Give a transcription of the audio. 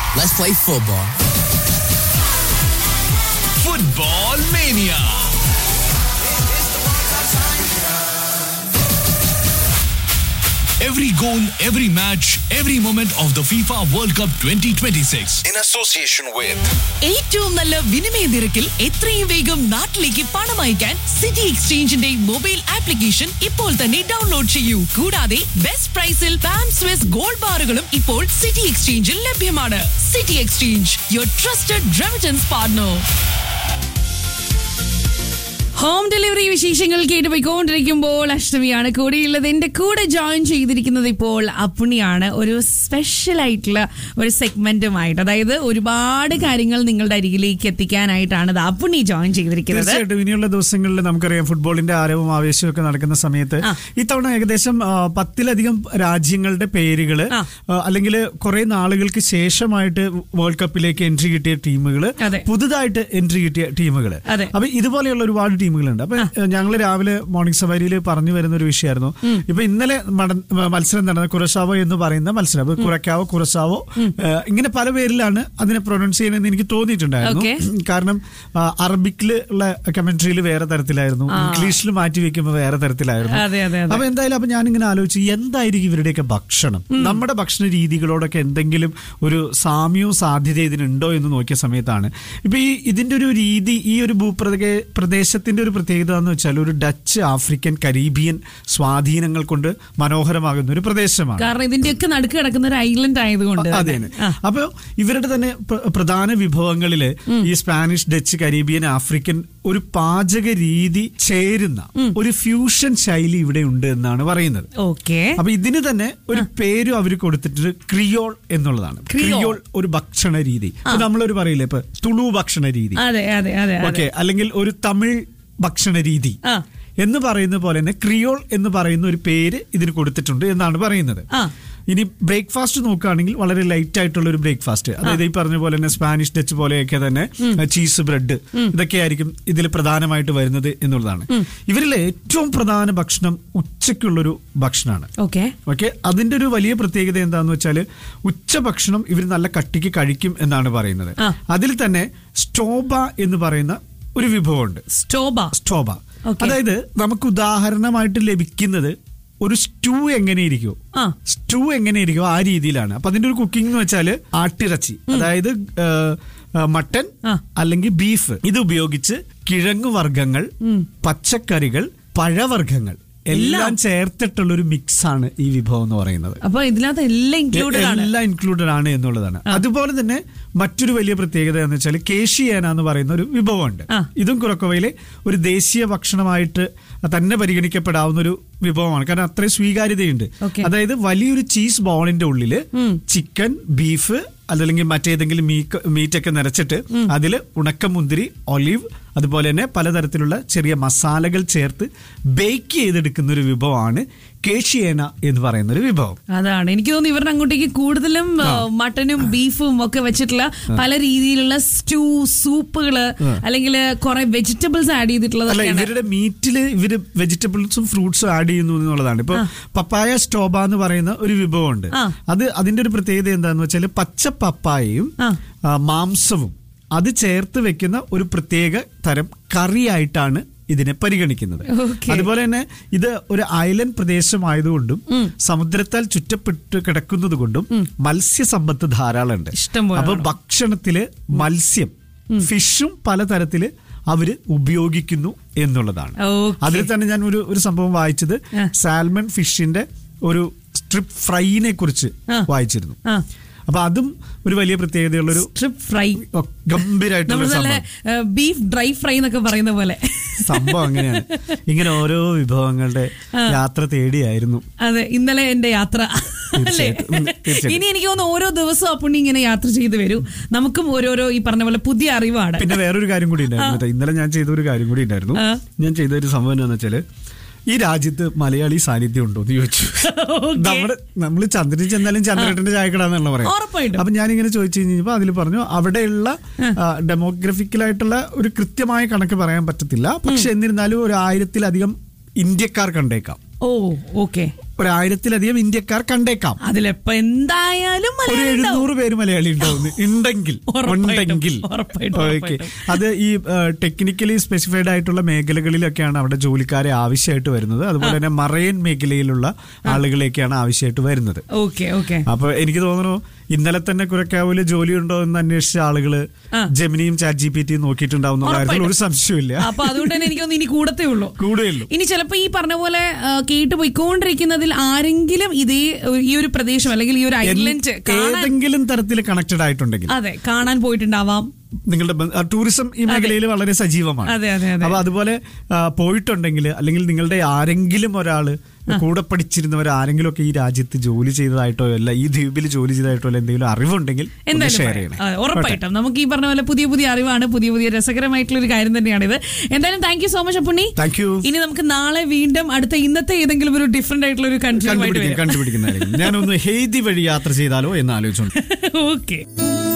Let's play football. Football Mania. Every goal, every match, every moment of the FIFA World Cup 2026. in association with ഏറ്റവും നല്ല വിനിമയ നിരക്കിൽ എത്രയും വേഗം നാട്ടിലേക്ക് പണം അയക്കാൻ സിറ്റി എക്സ്ചേഞ്ചിന്റെ മൊബൈൽ ആപ്ലിക്കേഷൻ ഇപ്പോൾ തന്നെ ഡൗൺലോഡ് ചെയ്യൂ കൂടാതെ ബെസ്റ്റ് പ്രൈസിൽ പാം സ്വിസ് ഗോൾഡ് ബാറുകളും ഇപ്പോൾ സിറ്റി എക്സ്ചേഞ്ചിൽ ലഭ്യമാണ് city exchange your trusted remittance partner home delivery വിശേഷങ്ങൾ കേട്ട് പോയിക്കൊണ്ടിരിക്കുമ്പോൾ അഷ്ടമിയാണ് കൂടെയുള്ളത് എന്റെ കൂടെ ജോയിൻ ചെയ്തിരിക്കുന്നത് ഇപ്പോൾ അപ്പുണിയാണ് ഒരു സ്പെഷ്യൽ ആയിട്ടുള്ള ഒരു സെഗ്മെന്റുമായിട്ട് അതായത് ഒരുപാട് കാര്യങ്ങൾ നിങ്ങളുടെ അരികിലേക്ക് എത്തിക്കാനായിട്ടാണ് ഇത് അപ്പുണി ജോയിൻ ചെയ്തിരിക്കുന്നത് തീർച്ചയായിട്ടും ഇനിയുള്ള ദിവസങ്ങളിൽ നമുക്കറിയാം ഫുട്ബോളിന്റെ ആരവവും ആവേശവും ഒക്കെ നടക്കുന്ന സമയത്ത് ഇത്തവണ ഏകദേശം ആ, പത്തിലധികം രാജ്യങ്ങളുടെ പേരുകള് ആ. അല്ലെങ്കിൽ കുറെ നാളുകൾക്ക് ശേഷമായിട്ട് വേൾഡ് കപ്പിലേക്ക് എൻട്രി കിട്ടിയ ടീമുകൾ അതെ. പുതുതായിട്ട് എൻട്രി കിട്ടിയ ടീമുകൾ അതെ. അപ്പൊ ഇതുപോലെയുള്ള ഒരുപാട് ടീമുകളുണ്ട് അപ്പൊ ഞങ്ങൾ രാവിലെ മോർണിംഗ് സവാരിയിൽ പറഞ്ഞു വരുന്ന ഒരു വിഷയമായിരുന്നു ഇപ്പൊ ഇന്നലെ മട- മത്സരം നടന്ന കുറസാവോ എന്ന് പറയുന്ന മത്സരം അപ്പൊ കുറക്കാവോ കുറസാവോ ഏഹ്, ഇങ്ങനെ പല പേരിലാണ് അതിനെ പ്രൊനൗൺസ് ചെയ്യുന്നതെന്ന് എനിക്ക് തോന്നിയിട്ടുണ്ടായിരുന്നു Okay. കാരണം ആ, അറബിക്കില് ഉള്ള കമന്ററിയിൽ വേറെ തരത്തിലായിരുന്നു ഇംഗ്ലീഷിൽ മാറ്റി വെക്കുമ്പോൾ വേറെ തരത്തിലായിരുന്നു അതെ, അതെ, അതെ. അപ്പൊ എന്തായാലും അപ്പൊ ഞാനിങ്ങനെ ആലോചിച്ചു എന്തായിരിക്കും ഇവരുടെയൊക്കെ ഭക്ഷണം നമ്മുടെ ഭക്ഷണ രീതികളോടൊക്കെ എന്തെങ്കിലും ഒരു സാമ്യവും സാധ്യത ഇതിനുണ്ടോ എന്ന് നോക്കിയ സമയത്താണ് ഇപ്പൊ ഈ ഇതിന്റെ ഒരു രീതി ഈ ഒരു ഭൂപ്രദേ പ്രദേശത്തിന്റെ ഒരു പ്രത്യേകത എന്ന് വെച്ചാൽ ഒരു ഡച്ച് ആഫ്രിക്കൻ കരീബിയൻ സ്വാധീനങ്ങൾ കൊണ്ട് മനോഹരമാകുന്ന ഒരു പ്രദേശമാണ് കാരണം ഇതിന്റെയൊക്കെ നടുക്ക് കിടക്കുന്ന ഒരു ഐലൻഡ് ആയതുകൊണ്ട് അതെ തന്നെ. ആ. അപ്പൊ ഇവരുടെ തന്നെ പ്ര- പ്രധാന വിഭവങ്ങളില് ഈ സ്പാനിഷ് ഡച്ച് കരീബിയൻ ആഫ്രിക്കൻ ഒരു പാചക രീതി ചേരുന്ന ഒരു ഫ്യൂഷൻ ശൈലി ഇവിടെ ഉണ്ട് എന്നാണ് പറയുന്നത് ഓക്കെ അപ്പൊ ഇതിന് തന്നെ ഒരു പേരും അവർ കൊടുത്തിട്ട് ക്രിയോൾ എന്നുള്ളതാണ് ക്രിയോൾ. ക്രിയോൾ ഒരു ഭക്ഷണ രീതി ഇപ്പൊ നമ്മളൊരു പറയില്ലേ ഇപ്പൊ തുളു ഭക്ഷണ രീതി അതെ അതെ അതെ അതെ ഓക്കെ അല്ലെങ്കിൽ ഒരു തമിഴ് ഭക്ഷണ രീതി ആ. എന്ന് പറയുന്ന പോലെ തന്നെ ക്രിയോൾ എന്ന് പറയുന്ന ഒരു പേര് ഇതിന് കൊടുത്തിട്ടുണ്ട് എന്നാണ് പറയുന്നത് ആ. ഇനി ബ്രേക്ക്ഫാസ്റ്റ് നോക്കുകയാണെങ്കിൽ വളരെ ലൈറ്റ് ആയിട്ടുള്ള ഒരു ബ്രേക്ക്ഫാസ്റ്റ് അതായത് ഈ പറഞ്ഞ പോലെ തന്നെ സ്പാനിഷ് ഡച്ച് പോലെയൊക്കെ തന്നെ ചീസ് ബ്രെഡ് ഇതൊക്കെ ആയിരിക്കും ഇതിൽ പ്രധാനമായിട്ട് വരുന്നത് എന്നുള്ളതാണ് ഇവരിലെ ഏറ്റവും പ്രധാന ഭക്ഷണം ഉച്ചയ്ക്കുള്ളൊരു ഭക്ഷണമാണ് ഓക്കെ ഓക്കെ അതിന്റെ ഒരു വലിയ പ്രത്യേകത എന്താന്ന് വെച്ചാൽ ഉച്ചഭക്ഷണം ഇവർ നല്ല കട്ടിക്ക് കഴിക്കും എന്നാണ് പറയുന്നത് ആ. അതിൽ തന്നെ സ്റ്റോബ എന്ന് പറയുന്ന ഒരു വിഭവമുണ്ട് സ്റ്റോബ സ്റ്റോബ Okay. അതായത് നമുക്ക് ഉദാഹരണമായിട്ട് ലഭിക്കുന്നത് ഒരു സ്റ്റൂ എങ്ങനെയിരിക്കും ആ. സ്റ്റൂ എങ്ങനെയിരിക്കും ആ രീതിയിലാണ് അപ്പൊ അതിന്റെ ഒരു കുക്കിംഗ് എന്ന് വെച്ചാല് ആട്ടിറച്ചി അതായത് ആ, ആ, മട്ടൻ ആ. അല്ലെങ്കിൽ ബീഫ് ഇത് ഉപയോഗിച്ച് കിഴങ്ങു വർഗ്ഗങ്ങൾ പച്ചക്കറികൾ പഴവർഗ്ഗങ്ങൾ എല്ലാം ചേർത്തിട്ടുള്ള ഒരു മിക്സ് ആണ് ഈ വിഭവം എന്ന് പറയുന്നത് അപ്പൊ ഇതിനകത്ത് എല്ലാം ഇൻക്ലൂഡഡ് ആണ് എല്ലാം ഇൻക്ലൂഡഡ് ആണ് എന്നുള്ളതാണ് അതുപോലെ തന്നെ മറ്റൊരു വലിയ പ്രത്യേകത എന്ന് വെച്ചാൽ കേശിയേന എന്ന് പറയുന്ന ഒരു വിഭവമുണ്ട് ആ. ഇതും കുറക്കോവയിലെ ഒരു ദേശീയ ഭക്ഷണമായിട്ട് തന്നെ പരിഗണിക്കപ്പെടാവുന്ന ഒരു വിഭവമാണ് കാരണം അത്രയും സ്വീകാര്യതയുണ്ട് Okay. അതായത് വലിയൊരു ചീസ് ബോളിന്റെ ഉള്ളില് ചിക്കൻ ബീഫ് അതല്ലെങ്കിൽ മറ്റേതെങ്കിലും മീക്ക് മീറ്റ് ഒക്കെ നിറച്ചിട്ട് അതിൽ ഉണക്കമുന്തിരി ഒലിവ് അതുപോലെ തന്നെ പലതരത്തിലുള്ള ചെറിയ മസാലകൾ ചേർത്ത് ബേക്ക് ചെയ്തെടുക്കുന്ന ഒരു വിഭവമാണ് കേഷിയേന എന്ന് പറയുന്ന ഒരു വിഭവം അതാണ് എനിക്ക് തോന്നുന്നു ഇവരുടെ അങ്ങോട്ടേക്ക് കൂടുതലും ആ, മട്ടനും ബീഫും ഒക്കെ വെച്ചിട്ടുള്ള പല രീതിയിലുള്ള സ്റ്റൂ സൂപ്പുകള് അല്ലെങ്കിൽ കുറെ വെജിറ്റബിൾസ് ആഡ് അല്ല ചെയ്തിട്ടുള്ളതൊക്കെയാണ് ഇവരുടെ മീറ്റില് ഇവര് വെജിറ്റബിൾസും ഫ്രൂട്ട്സും ആഡ് ചെയ്യുന്നു എന്നുള്ളതാണ് ഇപ്പൊ പപ്പായ സ്റ്റോബ എന്ന് പറയുന്ന ഒരു വിഭവമുണ്ട് ആ. അത് അതിന്റെ ഒരു പ്രത്യേകത എന്താന്ന് വെച്ചാൽ പച്ച പപ്പായയും ആ. ആ, മാംസവും അത് ചേർത്ത് വെക്കുന്ന ഒരു പ്രത്യേക തരം കറിയായിട്ടാണ് ഇതിനെ പരിഗണിക്കുന്നത് Okay. അതുപോലെ തന്നെ ഇത് ഒരു ഐലൻഡ് പ്രദേശമായതുകൊണ്ടും സമുദ്രത്താൽ ചുറ്റപ്പെട്ട് കിടക്കുന്നത് കൊണ്ടും മത്സ്യസമ്പത്ത് ധാരാളം ഉണ്ട് ഇഷ്ടം പോലെ അപ്പൊ ആണ്. ഭക്ഷണത്തില് മത്സ്യം ഫിഷും പലതരത്തില് അവര് ഉപയോഗിക്കുന്നു എന്നുള്ളതാണ് Okay. അതിൽ തന്നെ ഞാൻ ഒരു ഒരു സംഭവം വായിച്ചത് ആ. സാൽമൺ ഫിഷിന്റെ ഒരു സ്ട്രിപ്പ് ഫ്രൈനെ കുറിച്ച് ആ. വായിച്ചിരുന്നു ആ. അപ്പൊ അതും ഒരു വലിയ പ്രത്യേകതയുള്ള ഒരു സ്ട്രിപ്പ് ഫ്രൈ ഗംഭീരായിട്ടുള്ള നമ്മൾ നല്ല സംഭവം ബീഫ് ഡ്രൈ ഫ്രൈ എന്നൊക്കെ പറയുന്ന പോലെ സംഭവം അങ്ങനെയാണ് ഇങ്ങനെ ഓരോ വിഭവങ്ങളുടെ യാത്ര തേടിയായിരുന്നു അതെ ഇന്നലെ എന്റെ യാത്ര അല്ലേ തീർച്ചയായിട്ടും. ഉം, തീർച്ചയായിട്ടും. ഇനി എനിക്ക് തോന്നുന്നു ഓരോ ദിവസവും അപ്പുണ്ണി ഇങ്ങനെ യാത്ര ചെയ്ത് വരും നമുക്കും ഓരോരോ ഈ പറഞ്ഞ പോലെ പുതിയ അറിവാണ് പിന്നെ വേറൊരു കാര്യം കൂടി ഉണ്ടായിരുന്നു കേട്ടോ. ഇന്നലെ ഞാൻ ചെയ്ത ഒരു കാര്യം കൂടി ഉണ്ടായിരുന്നു ആ. ഞാൻ ചെയ്ത ഒരു സംഭവം എന്താണെന്ന് വെച്ചാല് ഈ രാജ്യത്ത് മലയാളി സാന്നിധ്യം ഉണ്ടോ എന്ന് ചോദിച്ചു Okay. നമ്മുടെ നമ്മൾ ചന്ദ്രനിൽ ചെന്നാലും ചന്ദ്രേട്ടന്റെ ചായക്കടാന്നുള്ള പറയാം ഉറപ്പായിട്ടും. അപ്പൊ ഞാനിങ്ങനെ ചോദിച്ചു കഴിഞ്ഞപ്പോ അതിൽ പറഞ്ഞു അവിടെയുള്ള ഡെമോഗ്രഫിക്കലായിട്ടുള്ള ഒരു കൃത്യമായ കണക്ക് പറയാൻ പറ്റത്തില്ല പക്ഷെ എന്നിരുന്നാലും ഒരു ആയിരത്തിലധികം ഇന്ത്യക്കാർ കണ്ടേക്കാം ഓ ഓക്കെ ഒരു ആയിരത്തിലധികം ഇന്ത്യക്കാർ കണ്ടേക്കാം അതിലെപ്പോ എന്തായാലും ഒരു മലയാളം ഉണ്ടാവും. എഴുന്നൂറ് പേര് മലയാളി ഉണ്ടാവുന്നു ഉണ്ടെങ്കിൽ ഉറപ്പായിട്ടും, ഉണ്ടെങ്കിൽ ഉറപ്പായിട്ടും, ഓക്കെ ഉറപ്പായിട്ടും. അത് ഈ ടെക്നിക്കലി സ്പെസിഫൈഡ് ആയിട്ടുള്ള മേഖലകളിലൊക്കെയാണ് അവിടെ ജോലിക്കാരെ ആവശ്യമായിട്ട് വരുന്നത് അതുപോലെ തന്നെ മറൈൻ മേഖലയിലുള്ള ആളുകളെയൊക്കെയാണ് ആവശ്യമായിട്ട് വരുന്നത് ഓക്കെ ഓക്കെ അപ്പൊ എനിക്ക് തോന്നുന്നു ഇന്നലെ തന്നെ കുരക്കാവൂല് ജോലി ഉണ്ടോ എന്ന് അന്വേഷിച്ച ആളുകള് ആ. ജെമിനിയും ചാറ്റ് ജി പി ടിയും നോക്കിയിട്ടുണ്ടാവുന്ന കാര്യത്തിൽ ഒരു ഉറപ്പായിട്ടും. സംശയമില്ല അപ്പൊ അതുകൊണ്ട് തന്നെ എനിക്കൊന്ന് ഇനി കൂടത്തേ ഉള്ളൂ കൂടുകയുള്ളൂ ഇനി ചിലപ്പോ ഈ പറഞ്ഞ പോലെ ആ, കേട്ട് പോയിക്കൊണ്ടിരിക്കുന്നതിൽ ആരെങ്കിലും ഇതേ ഈ ഒരു പ്രദേശം അല്ലെങ്കിൽ ഈ ഒരു ഐലൻഡ് കാണാൻ ഏതെങ്കിലും തരത്തിൽ കണക്റ്റഡ് ആയിട്ടുണ്ടെങ്കിൽ അതെ കാണാൻ പോയിട്ടുണ്ടാവാം നിങ്ങളുടെ ബ- ആ, ടൂറിസം ഈ മേഖലയിൽ വളരെ സജീവമാണ് അതെ, അതെ, അതെ. അപ്പൊ അതുപോലെ ആ, പോയിട്ടുണ്ടെങ്കിൽ അല്ലെങ്കിൽ നിങ്ങളുടെ ആരെങ്കിലും ഒരാള് കൂടെ പഠിച്ചിരുന്നവർ ആരെങ്കിലും ഒക്കെ ഈ രാജ്യത്ത് ജോലി ചെയ്തതായിട്ടോ അല്ല ഈ ദ്വീപിൽ ജോലി ചെയ്തതായിട്ടോ അല്ല എന്തെങ്കിലും അറിവുണ്ടെങ്കിൽ ഒന്ന് എന്തായാലും ഷെയർ പറയാം. ചെയ്യണേ അതെ, ഉറപ്പായിട്ടും നമുക്ക് ഈ പറഞ്ഞ പോലെ പുതിയ പുതിയ അറിവാണ് പുതിയ പുതിയ രസകരമായിട്ടുള്ള ഒരു കാര്യം തന്നെയാണിത് എന്തായാലും thank you so much Appunni thank you ഇനി നമുക്ക് നാളെ വീണ്ടും അടുത്ത ഇന്നത്തെ ഏതെങ്കിലും ഒരു ഡിഫറെന്റ് ആയിട്ടുള്ള ഒരു കൺട്രിയുമായിട്ട് കണ്ടുപിടിക്കും കണ്ടുപിടിക്കുന്നതായിരിക്കും ഞാനൊന്ന് ഹെയ്തി വഴി യാത്ര ചെയ്താലോ എന്ന് ആലോചിച്ചുകൊണ്ട് ഓക്കെ